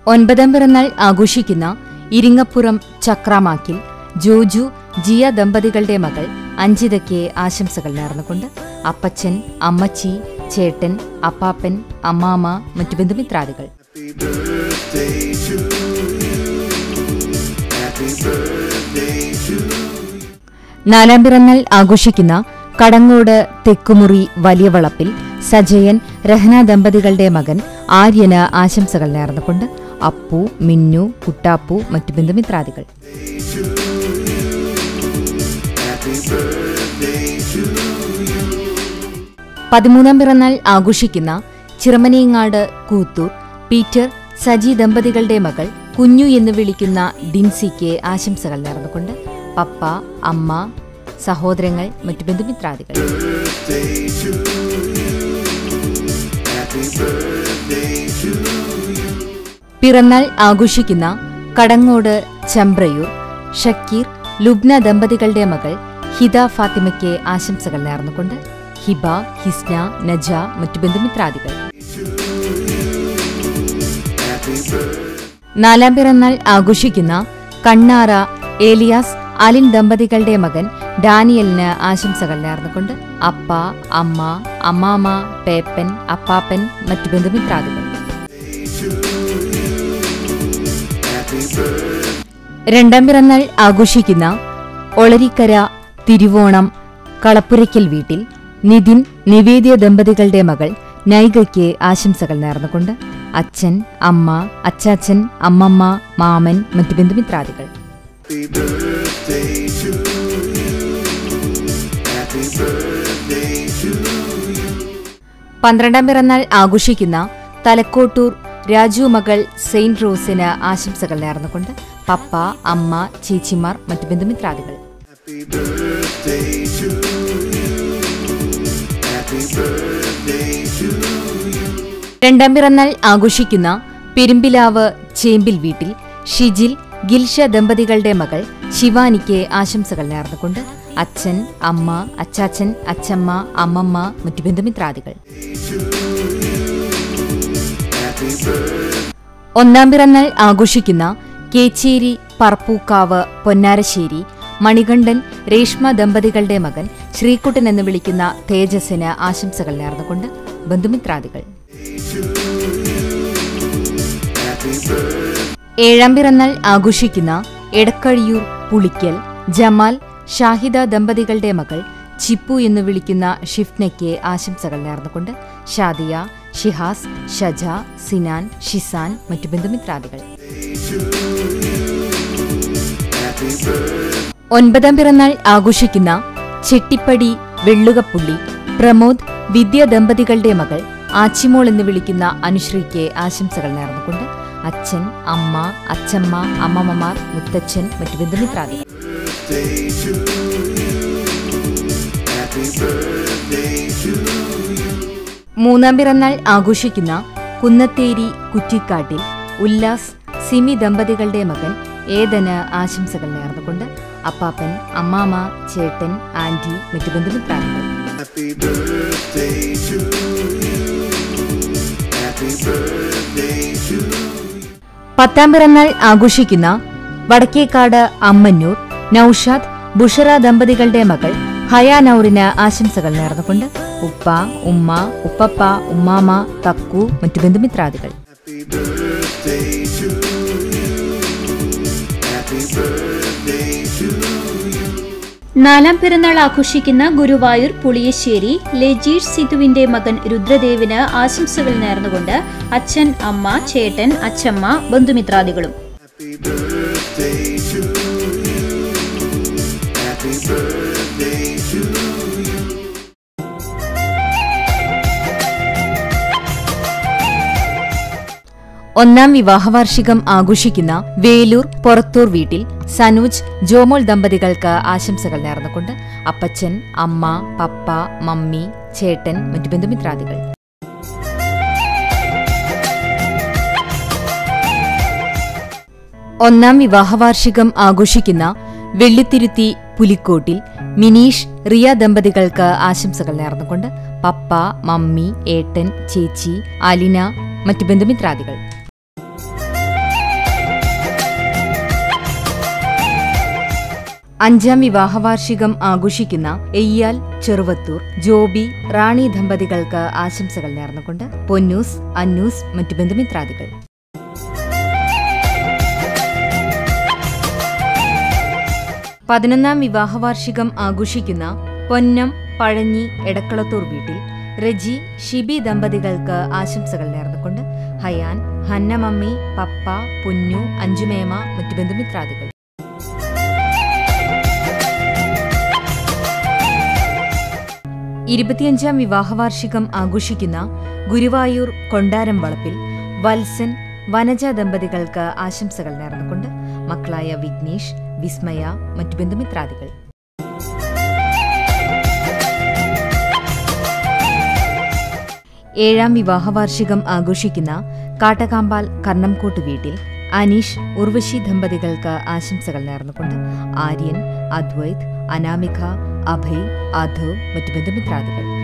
ഒൻപതാം പിറന്നാൾ ആഘോഷിക്കുന്ന ഇരിങ്ങപ്പുറം ചക്രാമാക്കിൽ ജോജു ജിയ ദമ്പതികളുടെ മകൾ അഞ്ജിതയ്ക്ക് ആശംസകൾ നേർന്നുകൊണ്ട് അപ്പച്ചൻ അമ്മച്ചി ചേട്ടൻ അപ്പാപ്പൻ അമ്മാമ മറ്റു ബന്ധുമിത്രാദികൾ നാലാം പിറന്നാൾ ആഘോഷിക്കുന്ന കടങ്ങോട് തെക്കുമുറി വലിയ വളപ്പിൽ സജയൻ രഹന ദമ്പതികളുടെ മകൻ ആര്യന് ആശംസകൾ നേർന്നുകൊണ്ട് അപ്പു മിന്നു കുട്ടാപ്പു മറ്റു ബന്ധുമിത്രാദികൾ പതിമൂന്നാം പിറന്നാൾ ആഘോഷിക്കുന്ന ചിറമനേങ്ങാട് കൂത്തൂർ പീറ്റർ സജി ദമ്പതികളുടെ മകൾ കുഞ്ഞു എന്ന് വിളിക്കുന്ന ഡിൻസിക്ക് ആശംസകൾ നേർന്നുകൊണ്ട് പപ്പ അമ്മ സഹോദരങ്ങൾ മറ്റു ബന്ധുമിത്രാദികൾ പിറന്നാൾ ആഘോഷിക്കുന്ന കടങ്ങോട് ചമ്പ്രയൂർ ഷക്കീർ ലുബ്ന ദമ്പതികളുടെ മകൾ ഹിദ ഫാത്തിമയ്ക്ക് ആശംസകൾ നേർന്നുകൊണ്ട് ഹിബ ഹിസ്ന നജ മറ്റു ബന്ധുമിത്രാദികൾ നാലാം പിറന്നാൾ ആഘോഷിക്കുന്ന കണ്ണാറ ഏലിയാസ് അലിൻ ദമ്പതികളുടെ മകൻ ഡാനിയലിന് ആശംസകൾ നേർന്നുകൊണ്ട് അപ്പ അമ്മ അമ്മാമ പേപ്പൻ അപ്പാപ്പൻ മറ്റു ബന്ധുമിത്രാദികൾ രണ്ടാം പിറന്നാൾ ആഘോഷിക്കുന്ന ഒളരിക്കര തിരുവോണം കളപ്പുരയ്ക്കൽ വീട്ടിൽ നിതിൻ നിവേദ്യ ദമ്പതികളുടെ മകൾ നൈകയ്ക്ക് ആശംസകൾ നേർന്നുകൊണ്ട് അച്ഛൻ അമ്മ അച്ചാച്ചൻ അമ്മമ്മ മാമൻ മറ്റു ബന്ധുമിത്രാദികൾ പന്ത്രണ്ടാം പിറന്നാൾ ആഘോഷിക്കുന്ന തലക്കോട്ടൂർ രാജു മകൾ സെയിന്റ് റോസിന് ആശംസകൾ നേർന്നുകൊണ്ട് പപ്പ അമ്മ ചേച്ചിമാർ മറ്റു ബന്ധുമിത്രാദികൾ രണ്ടാം പിറന്നാൾ ആഘോഷിക്കുന്ന പെരുമ്പിലാവ് ചേമ്പിൽ വീട്ടിൽ ഷിജിൽ ഗിൽഷ ദമ്പതികളുടെ മകൾ ശിവാനിക്ക് ആശംസകൾ നേർന്നുകൊണ്ട് അച്ഛൻ അമ്മ അച്ചാച്ചൻ അച്ചമ്മ അമ്മമ്മ മറ്റു ബന്ധുമിത്രാദികൾ ഒന്നാം പിറന്നാൾ ആഘോഷിക്കുന്ന കേച്ചേരി പറപ്പൂക്കാവ് പൊന്നാരശ്ശേരി മണികണ്ഠൻ രേഷ്മ ദമ്പതികളുടെ മകൻ ശ്രീകുട്ടൻ എന്ന് വിളിക്കുന്ന തേജസ്സിന് ആശംസകൾ നേർന്നുകൊണ്ട് ബന്ധുമിത്രാദികൾ ഏഴാം പിറന്നാൾ ആഘോഷിക്കുന്ന എടക്കഴിയൂർ പുളിക്കൽ ജമാൽ ഷാഹിദ ദമ്പതികളുടെ മകൾ ചിപ്പു എന്ന് വിളിക്കുന്ന ഷിഫ്നയ്ക്ക് ആശംസകൾ നേർന്നുകൊണ്ട് ഷാദിയ ഷിഹാസ് ഷജ സിനാൻ ഷിസാൻ മറ്റു ബന്ധുമിത്രാദികൾ ഒൻപതാം പിറന്നാൾ ആഘോഷിക്കുന്ന ചെട്ടിപ്പടി വെള്ളുകപ്പുള്ളി പ്രമോദ് വിദ്യ ദമ്പതികളുടെ മകൾ ആച്ചിമോൾ എന്ന് വിളിക്കുന്ന അനുശ്രീക്ക് ആശംസകൾ നേർന്നുകൊണ്ട് അച്ഛൻ അമ്മ അച്ചമ്മ അമ്മമ്മമാർ മുത്തച്ഛൻ മറ്റു ബന്ധുമിത്രാദികൾ മൂന്നാം പിറന്നാൾ ആഘോഷിക്കുന്ന കുന്നത്തേരി കുറ്റിക്കാട്ടിൽ ഉല്ലാസ് സിമി ദമ്പതികളുടെ മകൻ ഏതന് ആശംസകൾ നേർന്നുകൊണ്ട് അപ്പാപ്പൻ അമ്മാമ ചേട്ടൻ ആന്റി മറ്റു ബന്ധുമിത്രാദികൾ പത്താം പിറന്നാൾ ആഘോഷിക്കുന്ന വടക്കേക്കാട് അമ്മന്നൂർ നൌഷാദ് ബുഷറ ദമ്പതികളുടെ മകൾ ഹയ നൌറിന് ആശംസകൾ നേർന്നുകൊണ്ട് ഉപ്പ ഉമ്മ ഉപ്പപ്പ ഉമ്മാമ തക്കു മറ്റു ബന്ധുമിത്രാദികൾ നാലാം പിറന്നാൾ ആഘോഷിക്കുന്ന ഗുരുവായൂർ പുളിയശ്ശേരി ലെജീഷ് സിധുവിന്റെ മകൻ രുദ്രദേവിന് ആശംസകൾ നേർന്നുകൊണ്ട് അച്ഛൻ അമ്മ ചേട്ടൻ അച്ചമ്മ ബന്ധുമിത്രാദികളും ഒന്നാം വിവാഹവാർഷികം ആഘോഷിക്കുന്ന വേലൂർ പൊറത്തൂർ വീട്ടിൽ സനൂജ് ജോമോൾ ദമ്പതികൾക്ക് ആശംസകൾ നേർന്നുകൊണ്ട് അപ്പച്ചൻ അമ്മ പപ്പ മമ്മി ചേട്ടൻ മറ്റു ബന്ധുമിത്രാദികൾ ഒന്നാം വിവാഹവാർഷികം ആഘോഷിക്കുന്ന വെള്ളിത്തിരുത്തി പുലിക്കോട്ടിൽ മിനീഷ് റിയ ദമ്പതികൾക്ക് ആശംസകൾ നേർന്നുകൊണ്ട് പപ്പ മമ്മി ഏട്ടൻ ചേച്ചി അലിന മറ്റു ബന്ധുമിത്രാദികൾ അഞ്ചാം വിവാഹവാർഷികം ആഘോഷിക്കുന്ന എയ്യാൽ ചെറുവത്തൂർ ജോബി റാണി ദമ്പതികൾക്ക് ആശംസകൾ നേർന്നുകൊണ്ട് പൊന്നൂസ് അന്നൂസ് മറ്റു ബന്ധുമിത്രാദികൾ പതിനൊന്നാം വിവാഹവാർഷികം ആഘോഷിക്കുന്ന പൊന്നം പഴഞ്ഞി എടക്കളത്തൂർ വീട്ടിൽ റജി ഷിബി ദമ്പതികൾക്ക് ആശംസകൾ നേർന്നുകൊണ്ട് ഹയാൻ ഹന്നമമ്മി പപ്പ പുന്നു അഞ്ചുമേമ മറ്റു ബന്ധുമിത്രാദികൾ ഇരുപത്തിയഞ്ചാം വിവാഹവാർഷികം ആഘോഷിക്കുന്ന ഗുരുവായൂർ കൊണ്ടാരം വളപ്പിൽ വത്സൻ വനജ ദമ്പതികൾക്ക് ആശംസകൾ നേർന്നുകൊണ്ട് മക്കളായ വിഘ്നേഷ് വിസ്മയ മറ്റു ബന്ധുമിത്രാദികൾ ഏഴാം വിവാഹവാർഷികം ആഘോഷിക്കുന്ന കാട്ടകാമ്പാൽ കർണംകോട്ട് വീട്ടിൽ അനീഷ് ഉർവശി ദമ്പതികൾക്ക് ആശംസകൾ നേർന്നുകൊണ്ട് ആര്യൻ അദ്വൈത് അനാമിക അഭയ് അധവ് മറ്റു ബന്ധുമിത്രാദികൾ